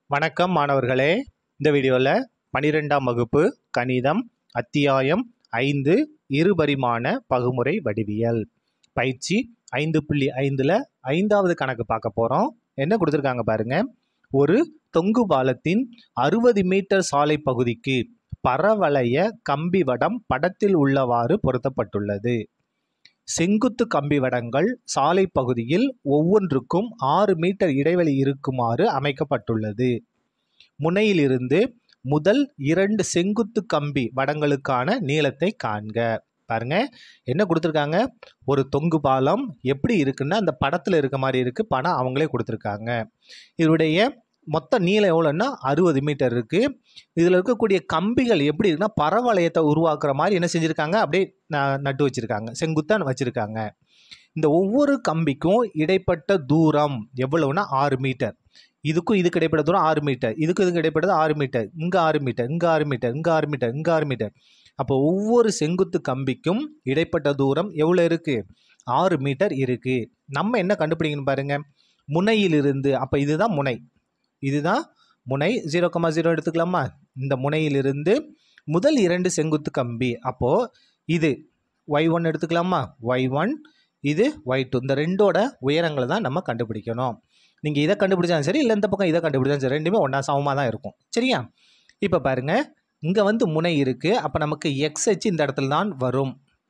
வணக்கம் மாணவர்களே இந்த வீடியோவில் பனிரெண்டாம் வகுப்பு கணிதம் அத்தியாயம் ஐந்து இருபரிமாண பகுமுறை வடிவியல் பயிற்சி ஐந்து புள்ளி ஐந்தில் ஐந்தாவது கணக்கு பார்க்க போகிறோம் என்ன கொடுத்துருக்காங்க பாருங்க ஒரு தொங்கு பாலத்தின் அறுபது மீட்டர் சாலை பகுதிக்கு பரவளைய கம்பி வடம் படத்தில் உள்ளவாறு பொருத்தப்பட்டுள்ளது செங்குத்து கம்பி வடங்கள் சாலை பகுதியில் ஒவ்வொன்றுக்கும் ஆறு மீட்டர் இடைவெளி இருக்குமாறு அமைக்கப்பட்டுள்ளது முனையிலிருந்து முதல் இரண்டு செங்குத்து கம்பி வடங்களுக்கான நீளத்தை காண்க பாருங்க என்ன கொடுத்துருக்காங்க ஒரு தொங்கு பாலம் எப்படி இருக்குன்னா அந்த படத்தில் இருக்க மாதிரி இருக்கு படம் அவங்களே கொடுத்துருக்காங்க இதனுடைய மொத்த நீளம் எவ்வளோன்னா அறுபது மீட்டர் இருக்கு இதில் இருக்கக்கூடிய கம்பிகள் எப்படி இருக்குன்னா பரவளையத்தை உருவாக்குற மாதிரி என்ன செஞ்சுருக்காங்க அப்படியே ந- நட்டு வச்சிருக்காங்க செங்குத்தான் வச்சிருக்காங்க இந்த ஒவ்வொரு கம்பிக்கும் இடைப்பட்ட தூரம் எவ்வளவுனா ஆறு மீட்டர் இதுக்கும் இதுக்கு இடைப்பட்ட தூரம் ஆறு மீட்டர் இதுக்கும் இதுக்கு இடைப்பட்டது ஆறு மீட்டர் இங்கே ஆறு மீட்டர் இங்கே ஆறு மீட்டர் இங்கே ஆறு மீட்டர் இங்கே ஆறு மீட்டர் அப்போ ஒவ்வொரு செங்குத்து கம்பிக்கும் இடைப்பட்ட தூரம் எவ்வளோ இருக்குது ஆறு மீட்டர் இருக்குது நம்ம என்ன கண்டுபிடிக்கணும் பாருங்க முனையிலிருந்து அப்போ இதுதான் முனை இதுதான் முனை ஜீரோ கமா ஜீரோ எடுத்துக்கலாமா இந்த முனையிலிருந்து முதல் இரண்டு செங்குத்து கம்பி அப்போது இது ஒய் ஒன் எடுத்துக்கலாமா ஒய் ஒன் இது ஒய் டூ இந்த ரெண்டோட உயரங்களை தான் நம்ம கண்டுபிடிக்கணும் நீங்கள் இதை கண்டுபிடிச்சாலும் சரி இல்லை இந்த பக்கம் இதை கண்டுபிடிச்சாலும் சரி ரெண்டுமே ஒன்றா சமமாக தான் இருக்கும் சரியா இப்போ பாருங்கள் இங்கே வந்து முனை இருக்குது அப்போ நமக்கு எக்ஸ் அச்சு இந்த இடத்துல தான் வரும்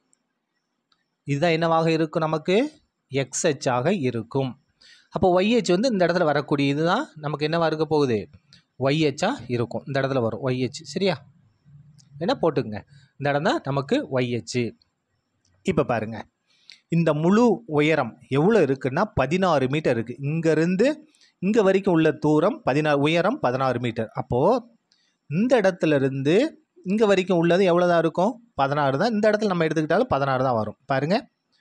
இதுதான் என்னவாக இருக்கும் நமக்கு எக்ஸ் அச்சாக இருக்கும் அப்போ ஒய்ஹெச் வந்து இந்த இடத்துல வரக்கூடிய இதுதான் நமக்கு என்னவா இருக்க போகுது ஒய்ஹெச்சா இருக்கும் இந்த இடத்துல வரும் ஒய்ஹெச் சரியா என்ன போட்டுங்க இந்த இடம் தான் நமக்கு ஒய்ஹெச் இப்போ பாருங்க இந்த முழு உயரம் எவ்வளோ இருக்குன்னா பதினாறு மீட்டர் இருக்குது இங்கேருந்து இங்கே வரைக்கும் உள்ள தூரம் பதினாறு உயரம் பதினாறு மீட்டர் அப்போது இந்த இடத்துல இருந்து இங்கே வரைக்கும் உள்ளது எவ்வளோ தான் இருக்கும் பதினாறு தான் இந்த இடத்துல நம்ம எடுத்துக்கிட்டாலும் பதினாறு தான் வரும் பாருங்க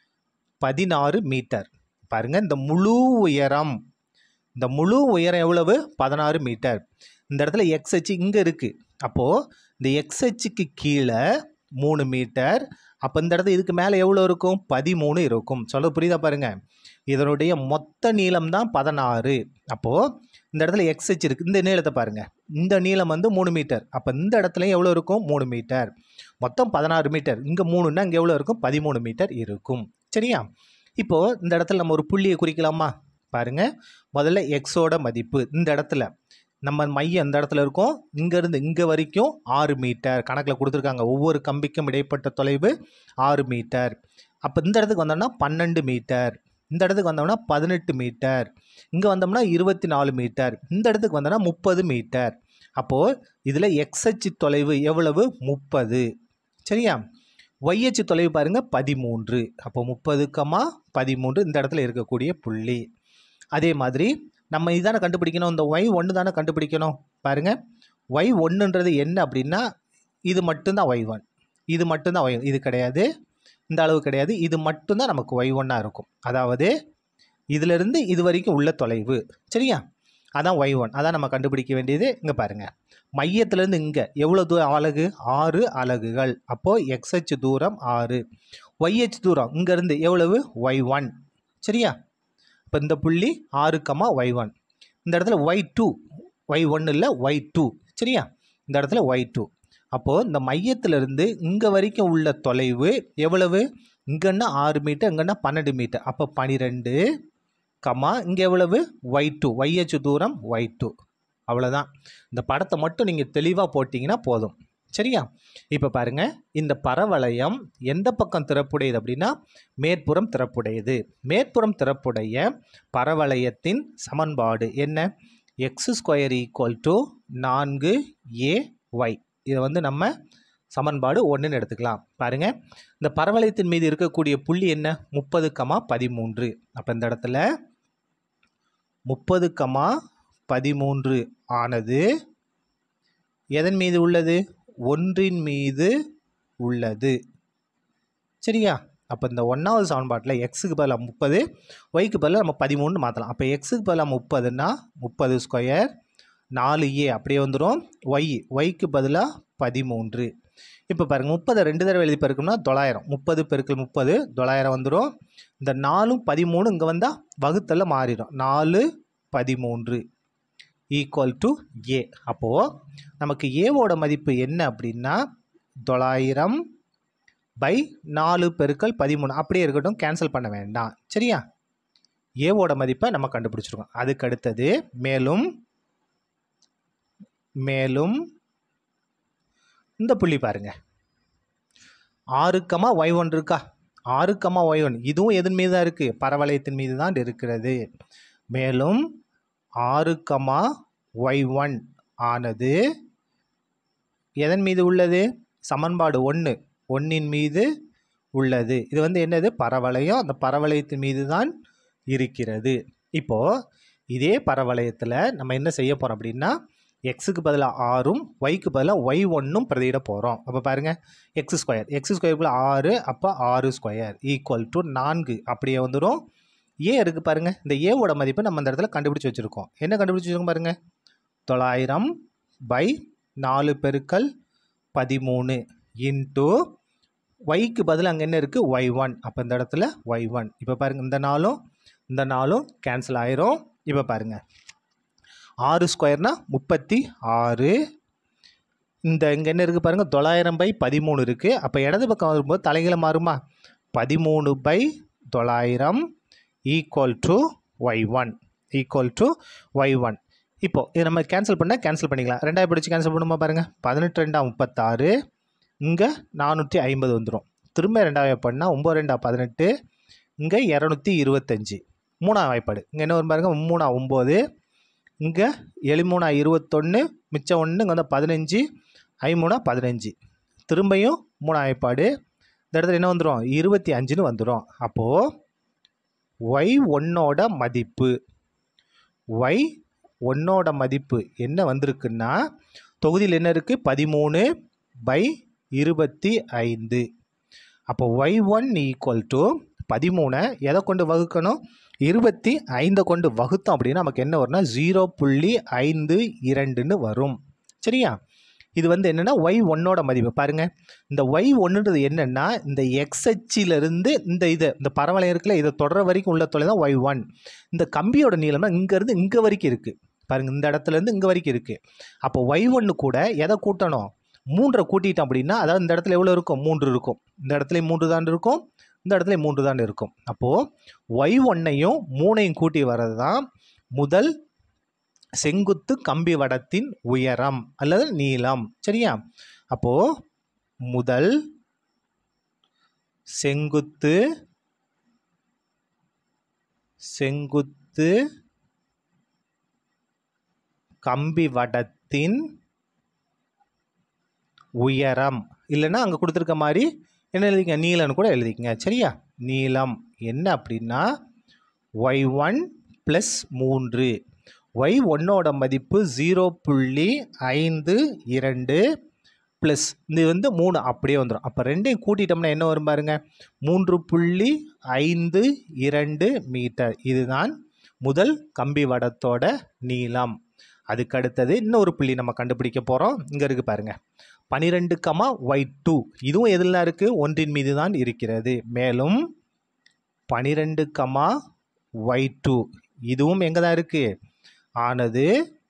பதினாறு மீட்டர் பாருங்க இந்த முழு உயரம் இந்த முழு உயரம் எவ்வளவு பதினாறு மீட்டர் இந்த இடத்துல எக்ஸ் அச்சு இங்கே இருக்குது அப்போது இந்த எக்ஸ் அச்சுக்கு கீழே மூணு மீட்டர் அப்போ இந்த இடத்துல இதுக்கு மேலே எவ்வளோ இருக்கும் பதிமூணு இருக்கும் சொல்ல புரியுதா பாருங்க இதனுடைய மொத்த நீளம் தான் பதினாறு அப்போது இந்த இடத்துல எக்ஸ் அச்சு இருக்குது இந்த நீளத்தை பாருங்க இந்த நீளம் வந்து மூணு மீட்டர் அப்போ இந்த இடத்துல எவ்வளோ இருக்கும் மூணு மீட்டர் மொத்தம் பதினாறு மீட்டர் இங்கே மூணுன்னா இங்கே எவ்வளோ இருக்கும் பதிமூணு மீட்டர் இருக்கும் சரியா இப்போது இந்த இடத்துல நம்ம ஒரு புள்ளியை குறிக்கலாமா பாருங்க முதல்ல எக்ஸோட மதிப்பு இந்த இடத்துல நம்ம மையம் இந்த இடத்துல இருக்கோம் இங்கேருந்து இங்கே வரைக்கும் ஆறு மீட்டர் கணக்கில் கொடுத்துருக்காங்க ஒவ்வொரு கம்பிக்கும் இடைப்பட்ட தொலைவு ஆறு மீட்டர் அப்போ இந்த இடத்துக்கு வந்தோம்னா பன்னெண்டு மீட்டர் இந்த இடத்துக்கு வந்தோம்னா பதினெட்டு மீட்டர் இங்கே வந்தோம்னா இருபத்தி நாலு மீட்டர் இந்த இடத்துக்கு வந்தோம்னா முப்பது மீட்டர் அப்போது இதில் எக்ஸ்ஹெச் தொலைவு எவ்வளவு முப்பது சரியா ஒய்ஹெச் தொலைவு பாருங்க பதிமூன்று அப்போ முப்பது கமா பதிமூன்று இந்த இடத்துல இருக்கக்கூடிய புள்ளி அதே மாதிரி நம்ம இதானே கண்டுபிடிக்கணும் இந்த ஒய் ஒன்று தானே கண்டுபிடிக்கணும் பாருங்க ஒய் ஒன்றுன்றது என்ன அப்படின்னா இது மட்டும்தான் ஒய் ஒன் இது மட்டும்தான் ஒய் இது கிடையாது இந்த அளவு கிடையாது இது மட்டும்தான் நமக்கு ஒய் ஒன்னாக இருக்கும் அதாவது இதிலிருந்து இது வரைக்கும் உள்ள தொலைவு சரியா அதான் ஒய் ஒன் அதான் நம்ம கண்டுபிடிக்க வேண்டியது இங்கே பாருங்கள் மையத்திலேருந்து இங்கே எவ்வளோ தூரம் அலகு ஆறு அலகுகள் அப்போது எக்ஸ்ஹெச் தூரம் ஆறு ஒய்ஹெச் தூரம் இங்கேருந்து எவ்வளவு ஒய் ஒன் சரியா இப்போ இந்த புள்ளி ஆறு கமா ஒய் ஒன் இந்த இடத்துல ஒய் டூ ஒய் ஒன் இல்லை ஒய் டூ சரியா இந்த இடத்துல ஒய் டூ அப்போது இந்த மையத்திலிருந்து இங்கே வரைக்கும் உள்ள தொலைவு எவ்வளவு இங்கன்னா ஆறு மீட்டர் இங்கன்னா பன்னெண்டு மீட்டர் அப்போ பனிரெண்டு கமா இங்கே எவ்வளவு ஒய் டூ ஒய்ஹெச் தூரம் ஒய் டூ அவ்வளோதான் இந்த படத்தை மட்டும் நீங்கள் தெளிவாக போட்டிங்கன்னா போதும் சரியா இப்போ பாருங்கள் இந்த பரவளையம் எந்த பக்கம் திறப்புடையது அப்படின்னா மேற்புறம் திறப்புடையது மேற்புறம் திறப்புடைய பரவளையத்தின் சமன்பாடு என்ன எக்ஸ் ஸ்கொயர் ஈக்குவல் டு நான்கு ஏ ஒய் இதை வந்து நம்ம சமன்பாடு ஒன்றுன்னு எடுத்துக்கலாம் பாருங்கள் இந்த பரவளையத்தின் மீது இருக்கக்கூடிய புள்ளி என்ன முப்பது கமா பதிமூன்று அப்போ இந்த இடத்துல முப்பது கமா பதிமூன்று ஆனது எதன் மீது உள்ளது ஒன்றின் மீது உள்ளது சரியா அப்போ இந்த ஒன்றாவது சமன்பாட்டில் எக்ஸுக்கு பதிலாக முப்பது ஒய்க்கு பதிலாக நம்ம பதிமூணு மாற்றலாம் அப்போ எக்ஸுக்கு பதிலாக முப்பதுன்னா முப்பது ஸ்கொயர் நாலு ஏ அப்படியே வந்துடும் ஒய் ஒய்க்கு பதிலாக பதிமூன்று இப்போ பாருங்கள் முப்பதை ரெண்டு தடவை எழுதி பெருக்கணும்னா தொள்ளாயிரம் முப்பது பெருக்கல் முப்பது தொள்ளாயிரம் வந்துடும் இந்த நாலும் பதிமூணு இங்கே வந்தால் வகுத்தல மாறிடும் நாலு பதிமூன்று ஈக்குவல் டு ஏ அப்போது நமக்கு ஏவோட மதிப்பு என்ன அப்படின்னா தொள்ளாயிரம் பை நாலு பெருக்கல் பதிமூணு அப்படியே இருக்கட்டும் கேன்சல் பண்ண வேண்டாம் சரியா ஏவோட மதிப்பை நம்ம கண்டுபிடிச்சிருக்கோம் அதுக்கு அடுத்தது மேலும் மேலும் இந்த புள்ளி பாருங்க ஆறுக்கமா ஒய் ஒன் இருக்கா ஆறுக்கமா ஒய் ஒன் இதுவும் எதன் மீது தான் இருக்குது பரவளையத்தின் மீது தான் இருக்கிறது மேலும் ஆறுக்கமா ஒய் ஒன் ஆனது எதன் மீது உள்ளது சமன்பாடு ஒன்று ஒன்றின் மீது உள்ளது இது வந்து என்னது பரவளையம் அந்த பரவளையத்தின் மீது தான் இருக்கிறது இப்போது இதே பரவளையத்தில் நம்ம என்ன செய்ய போகிறோம் அப்படின்னா எக்ஸுக்கு பதிலாக ஆறும் ஒய்க்கு பதிலாக ஒய் ஒன்றும் பிரதியிட போகிறோம் அப்போ பாருங்கள் எக்ஸ் ஸ்கொயர் எக்ஸ் ஸ்கொயருக்குள்ள ஆறு அப்போ ஆறு ஸ்கொயர் ஈக்குவல் டு நான்கு அப்படியே வந்துடும் ஏ இருக்குது பாருங்கள் இந்த ஏவோட மதிப்பை நம்ம அந்த இடத்துல கண்டுபிடிச்சி வச்சுருக்கோம் என்ன கண்டுபிடிச்சி வச்சுருக்கோம் பாருங்கள் தொள்ளாயிரம் பை நாலு பெருக்கல் பதிமூணு இன்ட்டு ஒய்க்கு பதில் அங்கே என்ன இருக்குது ஒய் ஒன் அப்போ இந்த இடத்துல ஒய் ஒன் இப்போ பாருங்கள் இந்த நாளும் இந்த நாளும் கேன்சல் ஆயிரும் இப்போ பாருங்கள் ஆறு ஸ்கொயர்னா முப்பத்தி ஆறு இந்த இங்கே என்ன இருக்குது பாருங்கள் தொள்ளாயிரம் பை பதிமூணு இருக்குது அப்போ இடது பக்கம் வரும்போது தலைகளை மாறுமா பதிமூணு பை தொள்ளாயிரம் equal to Y one equal to Y one இப்போது இது நம்ம கேன்சல் பண்ணால் கேன்சல் பண்ணிக்கலாம் ரெண்டாயிரம் படித்து கேன்சல் பண்ணுமா பாருங்கள் பதினெட்டு ரெண்டா முப்பத்தாறு இங்கே நானூற்றி ஐம்பது வந்துடும் திரும்ப ரெண்டாவது பண்ணால் ஒம்பது ரெண்டா பதினெட்டு இங்கே இரநூத்தி இருபத்தஞ்சி மூணாம் வாய்ப்பாடு இங்கே என்ன வரும் பாருங்க மூணா ஒம்பது இங்கே எளிமூணா இருபத்தொன்று மிச்சம் ஒன்று இங்கே வந்து பதினஞ்சு ஐமூணா பதினஞ்சு திரும்பியும் மூணாம் வாய்ப்பாடு இந்த இடத்துல என்ன வந்துடும் இருபத்தி அஞ்சுன்னு வந்துடும் அப்போது ஒய் ஒன்னோட மதிப்பு ஒய் ஒன்னோட மதிப்பு என்ன வந்திருக்குன்னா தொகுதியில் என்ன இருக்குது பதிமூணு பை இருபத்தி ஐந்து அப்போ ஒய் ஒன் ஈக்குவல் டு பதிமூணை எதை கொண்டு வகுக்கணும் இருபத்தி ஐந்தை கொண்டு வகுத்தோம் அப்படின்னா நமக்கு என்ன வரும்னா ஜீரோ புள்ளி ஐந்து இரண்டுன்னு வரும் சரியா இது வந்து என்னென்னா ஒய் ஒன்னோட மதிப்பு பாருங்கள் இந்த ஒய் ஒன்றுன்றது என்னென்னா இந்த எக்ஸ் அச்சிலிருந்து இந்த இது இந்த பரவளையம் இருக்குல்ல இதை தொடர வரைக்கும் உள்ள தொலை தான் ஒய் ஒன் இந்த கம்பியோட நீளம்னா இங்கேருந்து இங்கே வரைக்கும் இருக்குது பாருங்கள் இந்த இடத்துலேருந்து இங்கே வரைக்கும் இருக்குது அப்போ ஒய் ஒன்று கூட எதை கூட்டணும் மூன்றை கூட்டிட்டோம் அப்படின்னா அதாவது இந்த இடத்துல எவ்வளோ இருக்கும் மூன்று இருக்கும் இந்த இடத்துல மூன்று தான் இருக்கும் இந்த இடத்துல மூன்று தான் இருக்கும் அப்போது ஒய் ஒன்னையும் மூணையும் கூட்டி வர்றது தான் முதல் செங்குத்து கம்பி வடத்தின் உயரம் அல்லது நீளம் சரியா அப்போது முதல் செங்குத்து செங்குத்து கம்பி வடத்தின் உயரம் இல்லைன்னா அங்கே கொடுத்துருக்க மாதிரி என்ன எழுதிங்க நீளம்னு கூட எழுதிக்கங்க சரியா நீளம் என்ன அப்படின்னா ஒய் ஒன் ப்ளஸ் மூன்று ஒய் ஒன்னோட மதிப்பு ஜீரோ புள்ளி ஐந்து இரண்டு ப்ளஸ் இது வந்து மூணு அப்படியே வந்துடும் அப்போ ரெண்டையும் கூட்டிட்டோம்னா என்ன வரும் பாருங்க மூன்று புள்ளி ஐந்து இரண்டு மீட்டர் இதுதான் முதல் கம்பி வடத்தோட நீளம் அதுக்கு அடுத்தது இன்னொரு புள்ளி நம்ம கண்டுபிடிக்க போகிறோம் இங்கே இருக்குது பாருங்கள் பனிரெண்டு கமா ஒய் டூ இதுவும் எதில் இருக்குது ஒன்றின் மீது தான் இருக்கிறது மேலும் பனிரெண்டு கமா ஒய் டூ இதுவும் எங்கே தான் இருக்குது ஆனது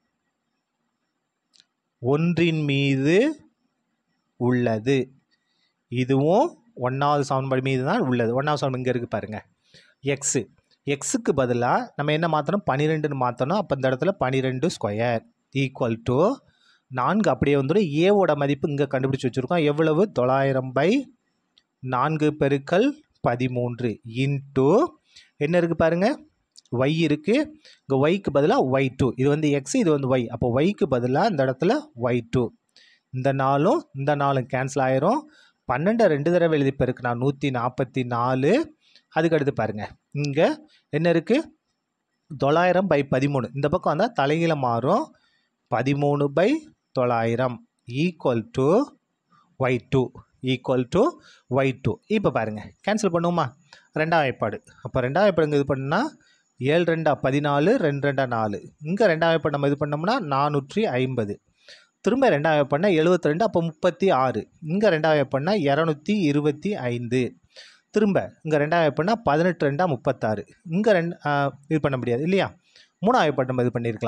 ஒன்றின் மீது உள்ளது இதுவும் ஒன்றாவது சமன்பாடு மீது தான் உள்ளது ஒன்றாவது சமன்பாடு இங்கே இருக்குது பாருங்கள் எக்ஸு எக்ஸுக்கு பதிலாக நம்ம என்ன மாற்றணும் பன்னிரெண்டுன்னு மாற்றணும் அப்போ இந்த இடத்துல பன்னிரெண்டு ஸ்கொயர் ஈக்குவல் டு நான்கு அப்படியே வந்துடும் ஏவோட மதிப்பு இங்கே கண்டுபிடிச்சி வச்சுருக்கோம் எவ்வளவு தொள்ளாயிரம் பை நான்கு பெருக்கல் பதிமூன்று இன்ட்டு என்ன இருக்குது பாருங்கள் ஒய் இருக்குது இங்கே ஒய்க்கு பதிலாக ஒய் டூ இது வந்து எக்ஸ் இது வந்து ஒய் அப்போ ஒய்க்கு பதிலாக இந்த இடத்துல ஒய் டூ இந்த நாளும் இந்த நாளும் கேன்சல் ஆயிரும் பன்னெண்டு ரெண்டு தடவை எழுதி பெருக்கு நான் நூற்றி நாற்பத்தி நாலு அதுக்கு அடுத்து பாருங்கள் இங்கே என்ன இருக்குது தொள்ளாயிரம் பை பதிமூணு இந்த பக்கம் வந்தால் தலைகீழ மாறும் பதிமூணு பை தொள்ளாயிரம் equal to Y two equal to Y two இப்போ பாருங்கள் கேன்சல் பண்ணுவோமா ரெண்டாம் வாய்ப்பாடு அப்போ ரெண்டாம் வாய்ப்பாடு இது பண்ணால் ஏழு ரெண்டா பதினாலு ரெண்டு ரெண்டா நாலு இங்கே ரெண்டாம் வாய்ப்பாடு நம்ம இது பண்ணோம்னா நானூற்றி ஐம்பது திரும்ப ரெண்டாம் வாய்ப்பாடுனா எழுபத்தி ரெண்டு அப்போ முப்பத்தி ஆறு இங்கே ரெண்டாம் வாய்ப்பாடுனா இரநூத்தி இருபத்தி ஐந்து திரும்ப இங்கே ரெண்டாம் வாய்ப்பாடுனா பதினெட்டு ரெண்டா முப்பத்தாறு இங்கே ரெண்டு இது பண்ண முடியாது இல்லையா மூணாம் வாய்ப்பாடு நம்ம இது பண்ணியிருக்கலாம்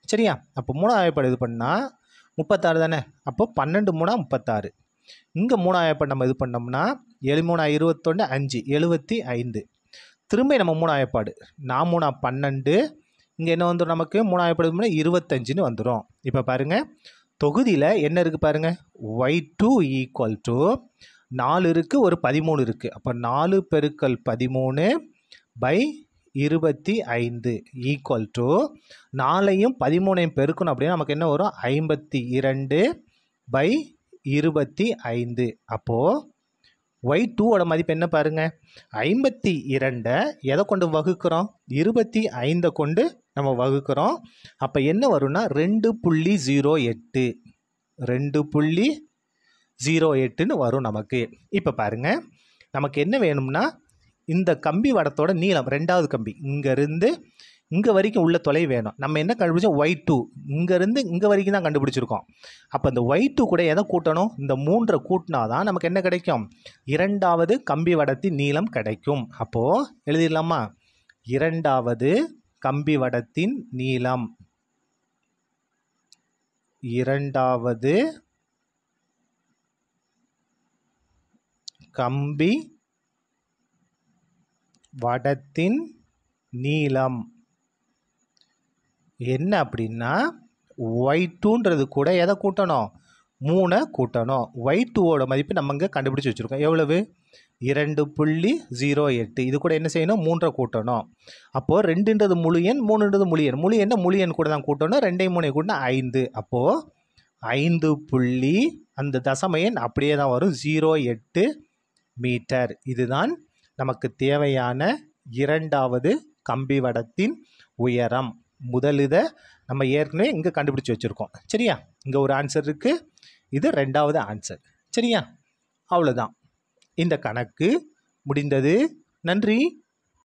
சரியா அப்போ மூணாவது வாய்ப்பாடு இது பண்ணால் முப்பத்தாறு தானே அப்போ பன்னெண்டு மூணா முப்பத்தாறு இங்கே மூணாவது வாய்ப்பாடு நம்ம இது பண்ணோம்னா ஏழு மூணா இருபத்தொன்று அஞ்சு எழுபத்தி ஐந்து திரும்ப நம்ம மூணாவது வாய்ப்பாடு நான் மூணா பன்னெண்டு இங்கே என்ன வந்துடும் நமக்கு மூணாவது வாய்ப்பாடு இது பண்ணா இருபத்தஞ்சுன்னு வந்துடும் இப்போ பாருங்கள் தொகுதியில் என்ன இருக்குது பாருங்கள் ஒய் டூ ஈக்குவல் டு நாலு இருக்குது ஒரு பதிமூணு இருக்குது அப்போ நாலு பெருக்கல் பதிமூணு பை இருபத்தி ஐந்து ஈக்குவல் டு நாலையும் பதிமூணையும் பெருக்கணும் அப்படின்னா நமக்கு என்ன வரும் ஐம்பத்தி இரண்டு பை இருபத்தி ஐந்து அப்போது ஒய் டூவோட மதிப்பு என்ன பாருங்க ஐம்பத்தி இரண்டை எதை கொண்டு வகுக்கிறோம் இருபத்தி ஐந்தை கொண்டு நம்ம வகுக்கிறோம் அப்போ என்ன வரும்னா ரெண்டு புள்ளி ஜீரோ எட்டு ரெண்டு புள்ளி ஜீரோ எட்டுன்னு வரும் நமக்கு இப்போ பாருங்க நமக்கு என்ன வேணும்னா இந்த கம்பி வடத்தோட நீளம் ரெண்டாவது கம்பி இங்கேருந்து இங்கே வரைக்கும் உள்ள தொலை வேணும் நம்ம என்ன கண்டுபிடிச்சோம் ஒய் டூ இங்கேருந்து இங்கே வரைக்கும் தான் கண்டுபிடிச்சிருக்கோம் அப்போ இந்த ஒய் டூ கூட எதை கூட்டணும் இந்த மூன்றை கூட்டினா தான் நமக்கு என்ன கிடைக்கும் இரண்டாவது கம்பி வடத்தின் நீளம் கிடைக்கும் அப்போது எழுதிடலாமா இரண்டாவது கம்பி வடத்தின் நீளம் இரண்டாவது கம்பி வடத்தின் நீளம் என்ன அப்படின்னா ஒய் டூன்றது கூட எதை கூட்டணும் மூணை கூட்டணும் ஒய் டூவோட மதிப்பு நம்ம இங்கே கண்டுபிடிச்சி வச்சுருக்கோம் எவ்வளவு இரண்டு புள்ளி ஜீரோ எட்டு இது கூட என்ன செய்யணும் மூன்றை கூட்டணும் அப்போது ரெண்டுன்றது முழு எண் மூணுன்றது முழு எண் முழு எண்ணை முழு எண் கூட தான் கூட்டணும் ரெண்டையும் மூணை கூட்டினா ஐந்து அப்போது ஐந்து புள்ளி அந்த தசம எண் அப்படியே தான் வரும் ஜீரோ எட்டு மீட்டர் இதுதான் நமக்கு தேவையான இரண்டாவது கம்பி வடத்தின் உயரம் முதல் இதை நம்ம ஏற்கனவே இங்கே கண்டுபிடிச்சி வச்சுருக்கோம் சரியா இங்கே ஒரு ஆன்சர் இருக்குது இது ரெண்டாவது ஆன்சர் சரியா அவ்வளோதான் இந்த கணக்கு முடிந்தது நன்றி